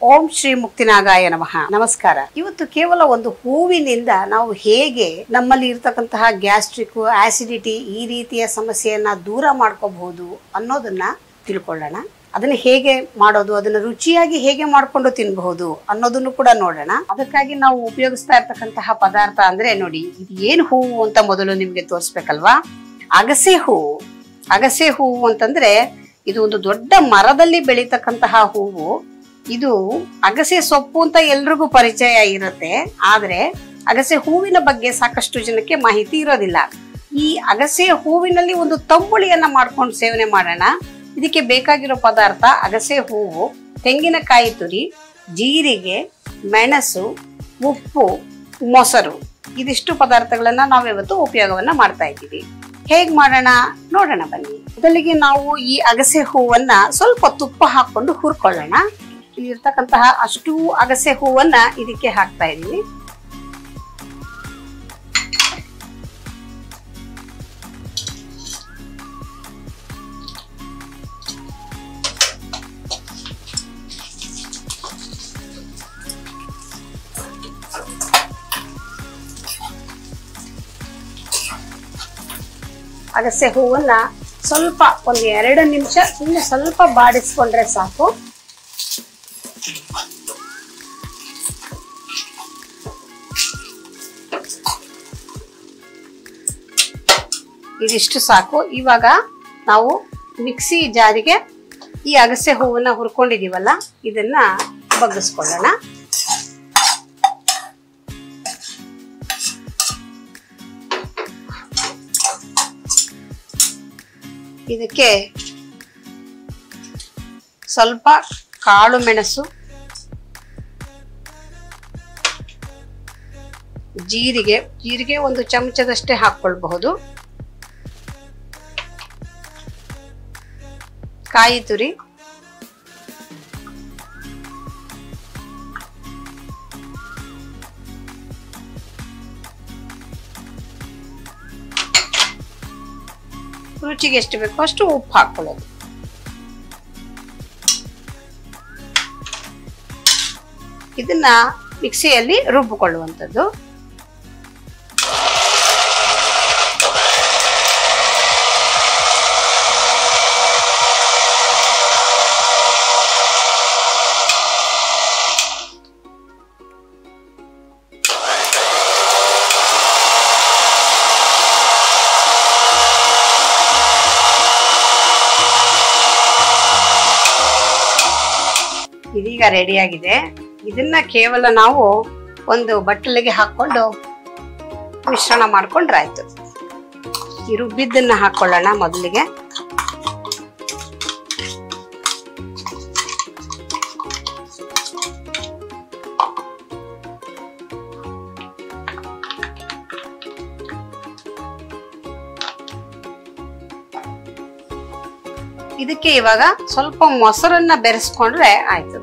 ಓಂ ಶ್ರೀ ಮುಕ್ತಿನಾಗಾಯ ನಮಃ ನಮಸ್ಕಾರ ಇವತ್ತು ಕೇವಲ ಒಂದು ಹೂವಿನಿಂದ ನಾವು ಹೇಗೆ ನಮ್ಮಲ್ಲಿ ಇರ್ತಕ್ಕಂತಹ ಗ್ಯಾಸ್ಟ್ರಿಕ್ ಆಸಿಡಿಟಿ ಈ ರೀತಿಯ ಸಮಸ್ಯೆಯನ್ನ ದೂರ ಮಾಡ್ಕೋಬಹುದು ಅನ್ನೋದನ್ನ ತಿಳ್ಕೊಳ್ಳೋಣ ಅದನ್ನ ಹೇಗೆ ಮಾಡೋದು ಅದನ್ನ ರುಚಿಯಾಗಿ ಹೇಗೆ ಮಾಡ್ಕೊಂಡು ತಿನ್ಬಹುದು ಅನ್ನೋದನ್ನು ಕೂಡ ನೋಡೋಣ ಅದಕ್ಕಾಗಿ ನಾವು ಉಪಯೋಗಿಸ್ತಾ ಇರ್ತಕ್ಕಂತಹ ಪದಾರ್ಥ ಅಂದ್ರೆ ನೋಡಿ ಇದು ಏನು ಹೂವು ಅಂತ ಮೊದಲು ನಿಮ್ಗೆ ತೋರಿಸ್ಬೇಕಲ್ವಾ ಅಗಸೆ ಹೂವು ಅಗಸೆ ಹೂವು ಅಂತಂದ್ರೆ ಇದು ಒಂದು ದೊಡ್ಡ ಮರದಲ್ಲಿ ಬೆಳೀತಕ್ಕಂತಹ ಹೂವು ಇದು ಅಗಸೆ ಸೊಪ್ಪು ಅಂತ ಎಲ್ರಿಗೂ ಪರಿಚಯ ಇರುತ್ತೆ ಆದ್ರೆ ಅಗಸೆ ಹೂವಿನ ಬಗ್ಗೆ ಸಾಕಷ್ಟು ಜನಕ್ಕೆ ಮಾಹಿತಿ ಇರೋದಿಲ್ಲ ಈ ಅಗಸೆ ಹೂವಿನಲ್ಲಿ ಒಂದು ತಂಬುಳಿಯನ್ನ ಮಾಡ್ಕೊಂಡು ಸೇವನೆ ಮಾಡೋಣ ಇದಕ್ಕೆ ಬೇಕಾಗಿರೋ ಪದಾರ್ಥ ಅಗಸೆ ಹೂವು ತೆಂಗಿನಕಾಯಿ ತುರಿ ಜೀರಿಗೆ ಮೆಣಸು ಉಪ್ಪು ಮೊಸರು ಇದಿಷ್ಟು ಪದಾರ್ಥಗಳನ್ನ ನಾವಿವತ್ತು ಉಪಯೋಗವನ್ನ ಮಾಡ್ತಾ ಇದ್ದೀವಿ ಹೇಗ್ ಮಾಡೋಣ ನೋಡೋಣ ಬನ್ನಿ ಮೊದಲಿಗೆ ನಾವು ಈ ಅಗಸೆ ಹೂವನ್ನ ಸ್ವಲ್ಪ ತುಪ್ಪ ಹಾಕೊಂಡು ಹುರ್ಕೊಳ್ಳೋಣ ಇಲ್ಲಿರ್ತಕ್ಕಂತಹ ಅಷ್ಟು ಅಗಸೆ ಹೂವನ್ನ ಇದಕ್ಕೆ ಹಾಕ್ತಾ ಇದೀವಿ ಅಗಸೆ ಹೂವನ್ನ ಸ್ವಲ್ಪ ಒಂದು ಎರಡು ನಿಮಿಷ ಸುಮ್ಮನೆ ಸ್ವಲ್ಪ ಬಾಡಿಸ್ಕೊಂಡ್ರೆ ಸಾಕು ಇದಿಷ್ಟು ಸಾಕು ಇವಾಗ ನಾವು ಮಿಕ್ಸಿ ಜಾರಿಗೆ ಈ ಅಗಸೆ ಹೂವನ್ನ ಹುರ್ಕೊಂಡಿದೀವಲ್ಲ ಇದನ್ನ ಬಗ್ಗಿಸ್ಕೊಳ್ಳೋಣ ಇದಕ್ಕೆ ಸ್ವಲ್ಪ ಕಾಳು ಮೆಣಸು ಜೀರಿಗೆ ಜೀರಿಗೆ ಒಂದು ಚಮಚದಷ್ಟೇ ಹಾಕೊಳ್ಬಹುದು ಕಾಯಿ ತುರಿ ರುಚಿಗೆ ಎಷ್ಟು ಬೇಕೋ ಅಷ್ಟು ಉಪ್ಪು ಹಾಕೊಳ್ಳೋದು ಇದನ್ನ ಮಿಕ್ಸಿಯಲ್ಲಿ ರುಬ್ಬಿಕೊಳ್ಳುವಂಥದ್ದು ಇದೀಗ ರೆಡಿಯಾಗಿದೆ ಇದನ್ನ ಕೇವಲ ನಾವು ಒಂದು ಬಟ್ಟಲಿಗೆ ಹಾಕೊಂಡು ಮಿಶ್ರಣ ಮಾಡ್ಕೊಂಡ್ರೆ ಆಯ್ತು ಈ ರುಬ್ಬಿದ್ದನ್ನ ಹಾಕೊಳ್ಳೋಣ ಮೊದಲಿಗೆ ಇದಕ್ಕೆ ಇವಾಗ ಸ್ವಲ್ಪ ಮೊಸರನ್ನ ಬೆರೆಸ್ಕೊಂಡ್ರೆ ಆಯ್ತು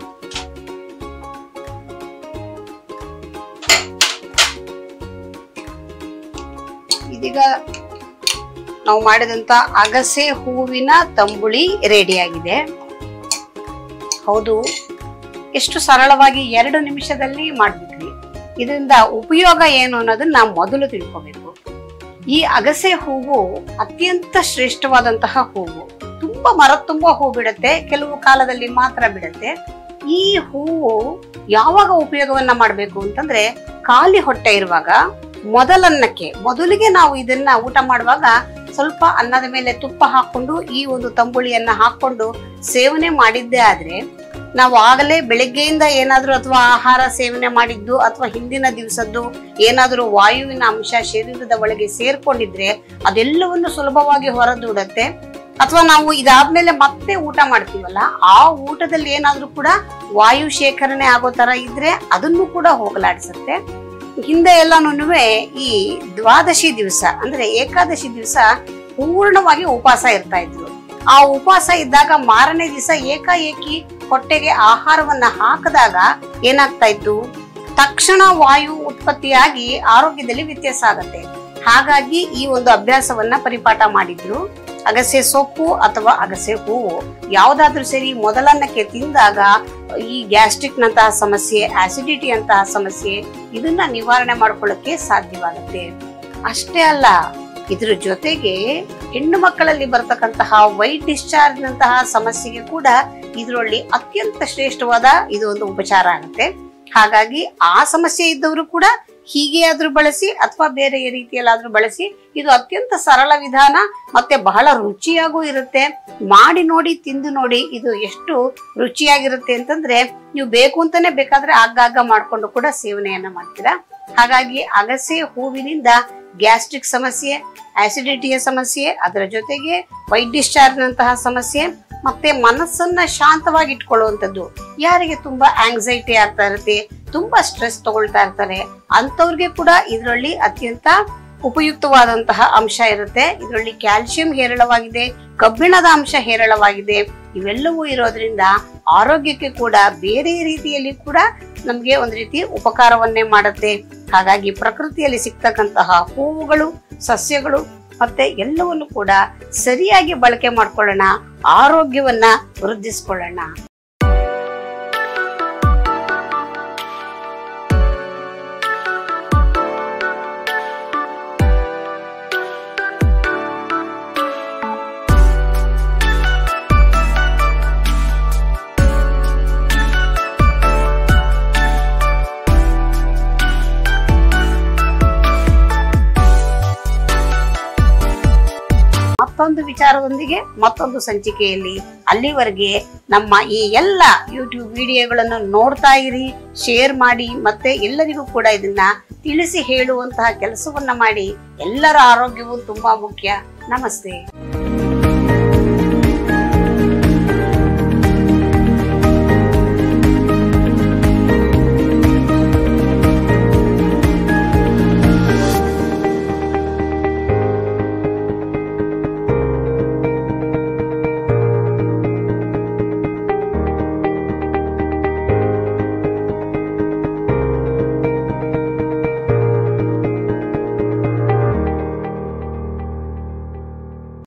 ಇದೀಗ ನಾವು ಮಾಡಿದಂತ ಅಗಸೆ ಹೂವಿನ ತಂಬುಳಿ ರೆಡಿಯಾಗಿದೆ ಹೌದು ಎಷ್ಟು ಸರಳವಾಗಿ ಎರಡು ನಿಮಿಷದಲ್ಲಿ ಮಾಡ್ಬಿಟ್ವಿ ಇದರಿಂದ ಉಪಯೋಗ ಏನು ಅನ್ನೋದನ್ನ ನಾವು ಮೊದಲು ತಿಳ್ಕೊಬೇಕು ಈ ಅಗಸೆ ಹೂವು ಅತ್ಯಂತ ಶ್ರೇಷ್ಠವಾದಂತಹ ಹೂವು ತುಂಬಾ ಮರ ತುಂಬಾ ಹೂ ಬಿಡುತ್ತೆ ಕೆಲವು ಕಾಲದಲ್ಲಿ ಮಾತ್ರ ಬಿಡುತ್ತೆ ಈ ಹೂವು ಯಾವಾಗ ಉಪಯೋಗವನ್ನ ಮಾಡಬೇಕು ಅಂತಂದ್ರೆ ಖಾಲಿ ಹೊಟ್ಟೆ ಇರುವಾಗ ಮೊದಲನ್ನಕ್ಕೆ ಮೊದಲಿಗೆ ನಾವು ಇದನ್ನ ಊಟ ಮಾಡುವಾಗ ಸ್ವಲ್ಪ ಅನ್ನದ ಮೇಲೆ ತುಪ್ಪ ಹಾಕೊಂಡು ಈ ಒಂದು ತಂಬುಳಿಯನ್ನ ಹಾಕೊಂಡು ಸೇವನೆ ಮಾಡಿದ್ದೇ ಆದ್ರೆ ನಾವು ಆಗಲೇ ಬೆಳಗ್ಗೆಯಿಂದ ಏನಾದ್ರೂ ಅಥವಾ ಆಹಾರ ಸೇವನೆ ಮಾಡಿದ್ದು ಅಥವಾ ಹಿಂದಿನ ದಿವಸದ್ದು ಏನಾದ್ರೂ ವಾಯುವಿನ ಅಂಶ ಶರೀರದ ಒಳಗೆ ಸೇರ್ಕೊಂಡಿದ್ರೆ ಅದೆಲ್ಲವನ್ನು ಸುಲಭವಾಗಿ ಹೊರದೂಡತ್ತೆ ಅಥವಾ ನಾವು ಇದಾದ್ಮೇಲೆ ಮತ್ತೆ ಊಟ ಮಾಡ್ತೀವಲ್ಲ ಆ ಊಟದಲ್ಲಿ ಏನಾದ್ರೂ ಕೂಡ ವಾಯು ಶೇಖರಣೆ ಆಗೋ ತರ ಇದ್ರೆ ಅದನ್ನು ಕೂಡ ಹೋಗಲಾಡಿಸುತ್ತೆ ಹಿಂದೆ ಎಲ್ಲಾನು ಈ ದ್ವಾದಶಿ ದಿವಸ ಅಂದ್ರೆ ಏಕಾದಶಿ ದಿವಸ ಪೂರ್ಣವಾಗಿ ಉಪವಾಸ ಇರ್ತಾ ಇದ್ರು ಆ ಉಪವಾಸ ಇದ್ದಾಗ ಮಾರನೇ ದಿವಸ ಏಕಾಏಕಿ ಹೊಟ್ಟೆಗೆ ಆಹಾರವನ್ನ ಹಾಕಿದಾಗ ಏನಾಗ್ತಾ ಇತ್ತು ತಕ್ಷಣ ವಾಯು ಉತ್ಪತ್ತಿಯಾಗಿ ಆರೋಗ್ಯದಲ್ಲಿ ವ್ಯತ್ಯಾಸ ಆಗತ್ತೆ ಹಾಗಾಗಿ ಈ ಒಂದು ಅಭ್ಯಾಸವನ್ನ ಪರಿಪಾಠ ಮಾಡಿದ್ರು ಅಗಸೆ ಸೊಪ್ಪು ಅಥವಾ ಅಗಸೆ ಹೂವು ಯಾವ್ದಾದ್ರೂ ಸರಿ ಮೊದಲನ್ನಕ್ಕೆ ತಿಂದಾಗ ಈ ಗ್ಯಾಸ್ಟ್ರಿಕ್ ನಂತಹ ಸಮಸ್ಯೆ ಆಸಿಡಿಟಿ ಅಂತಹ ಸಮಸ್ಯೆ ಇದನ್ನ ನಿವಾರಣೆ ಮಾಡ್ಕೊಳ್ಳಕ್ಕೆ ಸಾಧ್ಯವಾಗುತ್ತೆ ಅಷ್ಟೇ ಅಲ್ಲ ಇದ್ರ ಜೊತೆಗೆ ಹೆಣ್ಣು ಮಕ್ಕಳಲ್ಲಿ ಬರ್ತಕ್ಕಂತಹ ವೈಟ್ ಡಿಸ್ಚಾರ್ಜ್ ನಂತಹ ಸಮಸ್ಯೆಗೆ ಕೂಡ ಇದರಲ್ಲಿ ಅತ್ಯಂತ ಶ್ರೇಷ್ಠವಾದ ಇದು ಒಂದು ಉಪಚಾರ ಆಗುತ್ತೆ ಹಾಗಾಗಿ ಆ ಸಮಸ್ಯೆ ಇದ್ದವರು ಕೂಡ ಹೀಗೆ ಆದ್ರೂ ಬಳಸಿ ಅಥವಾ ಬೇರೆ ರೀತಿಯಲ್ಲಾದ್ರೂ ಬಳಸಿ ಇದು ಅತ್ಯಂತ ಸರಳ ವಿಧಾನ ಮತ್ತೆ ಬಹಳ ರುಚಿಯಾಗೂ ಇರುತ್ತೆ ಮಾಡಿ ನೋಡಿ ತಿಂದು ನೋಡಿ ಇದು ಎಷ್ಟು ರುಚಿಯಾಗಿರುತ್ತೆ ಅಂತಂದ್ರೆ ನೀವು ಬೇಕು ಅಂತಾನೆ ಬೇಕಾದ್ರೆ ಆಗಾಗ ಮಾಡ್ಕೊಂಡು ಕೂಡ ಸೇವನೆಯನ್ನ ಮಾಡ್ತೀರಾ ಹಾಗಾಗಿ ಅಗಸೆ ಹೂವಿನಿಂದ ಗ್ಯಾಸ್ಟ್ರಿಕ್ ಸಮಸ್ಯೆ ಆಸಿಡಿಟಿಯ ಸಮಸ್ಯೆ ಅದರ ಜೊತೆಗೆ ವೈಟ್ ಡಿಸ್ಚಾರ್ಜ್ ನಂತಹ ಸಮಸ್ಯೆ ಮತ್ತೆ ಮನಸ್ಸನ್ನ ಶಾಂತವಾಗಿ ಇಟ್ಕೊಳ್ಳುವಂಥದ್ದು ಯಾರಿಗೆ ತುಂಬಾ ಆಂಗ್ಸೈಟಿ ಆಗ್ತಾ ಇರುತ್ತೆ ತುಂಬಾ ಸ್ಟ್ರೆಸ್ ತಗೊಳ್ತಾ ಇರ್ತಾರೆ ಅಂತವ್ರಿಗೆ ಕೂಡ ಇದರಲ್ಲಿ ಅತ್ಯಂತ ಉಪಯುಕ್ತವಾದಂತಹ ಅಂಶ ಇರುತ್ತೆ ಇದರಲ್ಲಿ ಕ್ಯಾಲ್ಸಿಯಂ ಹೇರಳವಾಗಿದೆ ಕಬ್ಬಿಣದ ಅಂಶ ಹೇರಳವಾಗಿದೆ ಇವೆಲ್ಲವೂ ಇರೋದ್ರಿಂದ ಆರೋಗ್ಯಕ್ಕೆ ಕೂಡ ಬೇರೆ ರೀತಿಯಲ್ಲಿ ಕೂಡ ನಮ್ಗೆ ಒಂದು ರೀತಿ ಉಪಕಾರವನ್ನೇ ಮಾಡುತ್ತೆ ಹಾಗಾಗಿ ಪ್ರಕೃತಿಯಲ್ಲಿ ಸಿಗ್ತಕ್ಕಂತಹ ಹೂವುಗಳು ಸಸ್ಯಗಳು ಮತ್ತೆ ಎಲ್ಲವನ್ನು ಕೂಡ ಸರಿಯಾಗಿ ಬಳಕೆ ಮಾಡ್ಕೊಳ್ಳೋಣ ಆರೋಗ್ಯವನ್ನ ವೃದ್ಧಿಸ್ಕೊಳ್ಳೋಣ ಮತ್ತೊಂದು ವಿಚಾರದೊಂದಿಗೆ ಮತ್ತೊಂದು ಸಂಚಿಕೆಯಲ್ಲಿ ಅಲ್ಲಿವರೆಗೆ ನಮ್ಮ ಈ ಎಲ್ಲ ಯೂಟ್ಯೂಬ್ ವಿಡಿಯೋಗಳನ್ನು ನೋಡ್ತಾ ಇರಿ ಶೇರ್ ಮಾಡಿ ಮತ್ತೆ ಎಲ್ಲರಿಗೂ ಕೂಡ ಇದನ್ನ ತಿಳಿಸಿ ಹೇಳುವಂತಹ ಕೆಲಸವನ್ನ ಮಾಡಿ ಎಲ್ಲರ ಆರೋಗ್ಯವು ತುಂಬಾ ಮುಖ್ಯ ನಮಸ್ತೆ